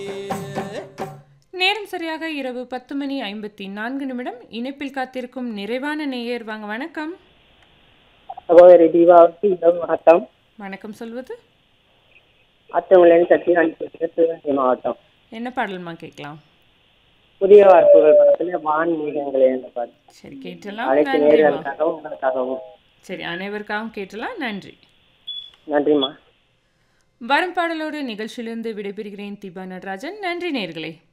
நேரம் சரியாக இரவு பத்து மணி ஐம்பத்தி நான்கு நிமிடம் இணைப்பில் காத்திருக்கும் நிறைவான நேயர் வாங்க வணக்கம் சகோதரி தீபாவளி இரவு வணக்கம் வணக்கம் சொல்வது அத்தமிழன் சத்யகாந்தி சிவகங்கை மாவட்டம் என்ன பாடல்மா கேட்கலாம் புதிய வார்ப்புகள் படத்துல வான் மீதங்களே என்ற பாட்டு சரி கேட்டலாம் அனைத்து நன்றிமா நேர்களுக்காகவும் உங்களுக்காகவும் சரி அனைவருக்காகவும் கேட்டலாம் நன்றி நன்றிம்மா வரும் பாடலோடு நிகழ்ச்சியிலிருந்து விடைபெறுகிறேன் தீபா நடராஜன் நன்றி நேர்களே